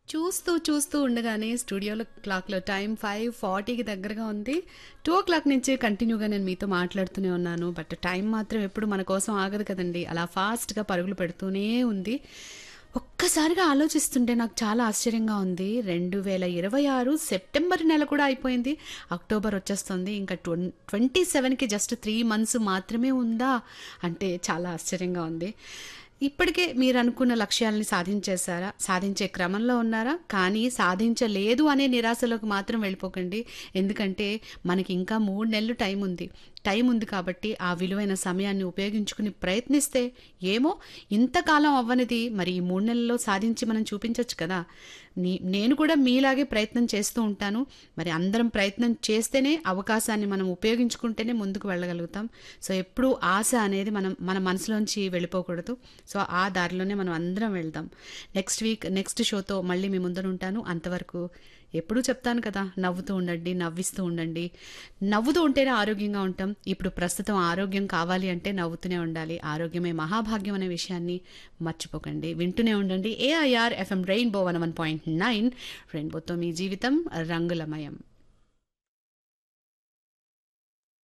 చూస్తూ చూస్తూ ఉండగానే స్టూడియోలో క్లాక్లో టైం ఫైవ్ ఫార్టీకి దగ్గరగా ఉంది టూ ఓ క్లాక్ నుంచి కంటిన్యూగా నేను మీతో మాట్లాడుతూనే ఉన్నాను బట్ టైం మాత్రం ఎప్పుడు మన కోసం ఆగదు కదండి అలా ఫాస్ట్గా పరుగులు పెడుతూనే ఉంది ఒక్కసారిగా ఆలోచిస్తుంటే నాకు చాలా ఆశ్చర్యంగా ఉంది రెండు వేల ఇరవై ఆరు సెప్టెంబర్ నెల కూడా అయిపోయింది అక్టోబర్ వచ్చేస్తుంది ఇంకా ట్వం ట్వంటీ సెవెన్కి జస్ట్ త్రీ మంత్స్ మాత్రమే ఉందా అంటే చాలా ఆశ్చర్యంగా ఉంది ఇప్పటికే మీరు అనుకున్న లక్ష్యాలని సాధించేశారా సాధించే క్రమంలో ఉన్నారా కానీ సాధించలేదు అనే నిరాశలోకి మాత్రం వెళ్ళిపోకండి ఎందుకంటే మనకి ఇంకా మూడు నెలలు టైం ఉంది టైం ఉంది కాబట్టి ఆ విలువైన సమయాన్ని ఉపయోగించుకుని ప్రయత్నిస్తే ఏమో ఇంతకాలం అవ్వనిది మరి ఈ మూడు నెలల్లో సాధించి మనం చూపించవచ్చు కదా నీ నేను కూడా మీలాగే ప్రయత్నం చేస్తూ ఉంటాను మరి అందరం ప్రయత్నం చేస్తేనే అవకాశాన్ని మనం ఉపయోగించుకుంటేనే ముందుకు వెళ్ళగలుగుతాం సో ఎప్పుడూ ఆశ అనేది మనం మన మనసులోంచి వెళ్ళిపోకూడదు సో ఆ దారిలోనే మనం అందరం వెళ్దాం నెక్స్ట్ వీక్ నెక్స్ట్ షోతో మళ్ళీ మీ ముందర ఉంటాను అంతవరకు ఎప్పుడూ చెప్తాను కదా నవ్వుతూ ఉండండి నవ్విస్తూ ఉండండి నవ్వుతూ ఉంటేనే ఆరోగ్యంగా ఉంటాం ఇప్పుడు ప్రస్తుతం ఆరోగ్యం కావాలి అంటే నవ్వుతూనే ఉండాలి ఆరోగ్యమే మహాభాగ్యం అనే విషయాన్ని మర్చిపోకండి వింటూనే ఉండండి AIR FM rainbow one one point nine రెయిన్బోతో మీ జీవితం రంగులమయం